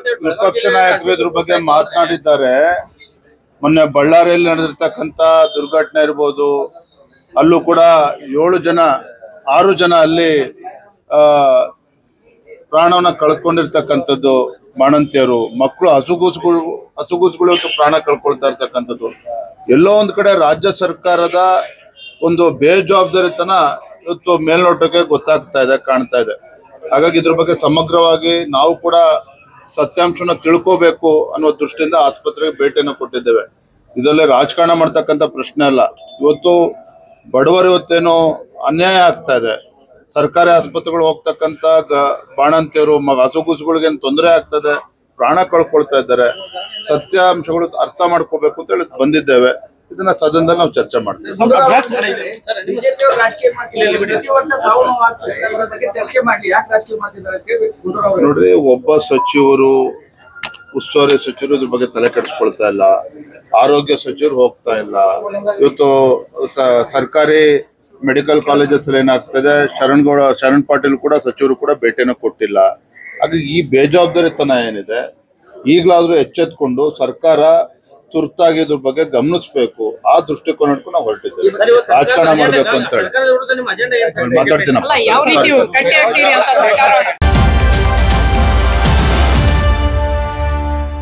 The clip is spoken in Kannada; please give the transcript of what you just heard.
ಅಂತ ಹೇಳಿ ಬೆಳಗಾವಿ ವಿಪಕ್ಷ ನಾಯಕರು ಇದ್ರ ಬಗ್ಗೆ ಮಾತನಾಡಿದ್ದಾರೆ ಮೊನ್ನೆ ಬಳ್ಳಾರಿಯಲ್ಲಿ ನಡೆದಿರ್ತಕ್ಕಂತ ದುರ್ಘಟನೆ ಇರ್ಬೋದು ಅಲ್ಲೂ ಕೂಡ ಏಳು ಜನ ಆರು ಜನ ಅಲ್ಲಿ ಆ ಪ್ರಾಣವನ್ನ ಕಳ್ಕೊಂಡಿರ್ತಕ್ಕಂಥದ್ದು ಬಾಣಂತಿಯರು ಮಕ್ಕಳು ಹಸುಗೂಸುಗಳು ಹಸುಗೂಸುಗಳು ಇವತ್ತು ಪ್ರಾಣ ಕಳ್ಕೊಳ್ತಾ ಇರ್ತಕ್ಕಂಥದ್ದು ಎಲ್ಲೋ ಒಂದ್ ಕಡೆ ರಾಜ್ಯ ಸರ್ಕಾರದ ಒಂದು ಬೇಜವಾಬ್ದಾರಿತನ ಇವತ್ತು ಮೇಲ್ನೋಟಕ್ಕೆ ಗೊತ್ತಾಗ್ತಾ ಇದೆ ಕಾಣ್ತಾ ಇದೆ ಹಾಗಾಗಿ ಇದ್ರ ಬಗ್ಗೆ ಸಮಗ್ರವಾಗಿ ನಾವು ಕೂಡ ಸತ್ಯಾಂಶನ ತಿಳ್ಕೋಬೇಕು ಅನ್ನೋ ದೃಷ್ಟಿಯಿಂದ ಆಸ್ಪತ್ರೆಗೆ ಭೇಟಿಯನ್ನು ಕೊಟ್ಟಿದ್ದೇವೆ ಇದರಲ್ಲಿ ರಾಜಕಾರಣ ಮಾಡ್ತಕ್ಕಂಥ ಪ್ರಶ್ನೆ ಅಲ್ಲ ಇವತ್ತು ಬಡವರು ಇವತ್ತೇನೋ ಅನ್ಯಾಯ ಆಗ್ತಾ ಇದೆ ಸರ್ಕಾರಿ ಆಸ್ಪತ್ರೆಗಳು ಹೋಗ್ತಕ್ಕಂತ ಗ- ಬಾಣಂತಿಯರು ಮ ಹಸುಗುಸುಗಳಿಗೆ ತೊಂದರೆ ಆಗ್ತದೆ ಪ್ರಾಣ ಕಳ್ಕೊಳ್ತಾ ಇದ್ದಾರೆ ಸತ್ಯಾಂಶಗಳು ಅರ್ಥ ಮಾಡ್ಕೋಬೇಕು ಅಂತ ಹೇಳಿ ಬಂದಿದ್ದೇವೆ ಇದನ್ನ ಸದನದಲ್ಲಿ ನಾವು ಚರ್ಚೆ ಮಾಡ್ತೀವಿ ಬಿಜೆಪಿ ಅವರು ರಾಜಕೀಯ ಮಾಡ್ತಿಲ್ಲ ಪ್ರತಿ ವರ್ಷ ಸಾವು ನೋವು ಆಗ್ತದೆ ಇದ್ರ ಬಗ್ಗೆ ಚರ್ಚೆ ಮಾಡ್ಲಿ ಯಾಕೆ ರಾಜಕೀಯ ಮಾಡ್ತಿದ್ದಾರೆ ಅಂತ ಹೇಳಿ ಗುಂಡೂರಾವ್ ಅವರು ನೋಡ್ರಿ ಒಬ್ಬ ಸಚಿವರು ಉಸ್ತುವಾರಿ ಸಚಿವರು ಇದ್ರ ಬಗ್ಗೆ ತಲೆ ಕೆಡಿಸ್ಕೊಳ್ತಾ ಇಲ್ಲ ಆರೋಗ್ಯ ಸಚಿವರು ಹೋಗ್ತಾ ಇಲ್ಲ ಇವತ್ತು ಸ- ಸರ್ಕಾರಿ ಮೆಡಿಕಲ್ ಕಾಲೇಜಸ್ ಅಲ್ಲಿ ಏನಾಗ್ತದೆ ಶರಣ್ ಗೌಡ ಶರಣ್ ಪಾಟೀಲ್ ಕೂಡ ಸಚಿವರು ಕೂಡ ಭೇಟಿಯನ್ನು ಕೊಟ್ಟಿಲ್ಲ ಹಾಗಾಗಿ ಈ ಬೇಜವಾಬ್ದಾರಿತನ ಏನಿದೆ ಈಗಲಾದ್ರೂ ಎಚ್ಚೆತ್ಕೊಂಡು ಸರ್ಕಾರ ತುರ್ತಾಗಿ ಇದ್ರ ಬಗ್ಗೆ ಗಮನಿಸಬೇಕು ಆ ದೃಷ್ಟಿಕೋನ ಇಟ್ಕೊಂಡು ನಾವು ಹೊರಟಿದ್ದೇವೆ ಸರ್, ಇವತ್ತು ಸರ್ಕಾರದ ರಾಜಕಾರಣ agenda ಮಾಡ್ಬೇಕು ಅಂತ ಹೇಳಿ ಸರ್ಕಾರದ ವಿರುದ್ಧ ನಿಮ್ಮ ಅಜೆಂಡಾ ಏನು ಸರ್? ಮಾತಾಡ್ತೀನಪ್ಪ ಅಲ್ಲ ಯಾವ ರೀತಿ ಕಟ್ಟಿ ಹಾಕ್ತೀರಿ ಅಂತ ಸರ್ಕಾರ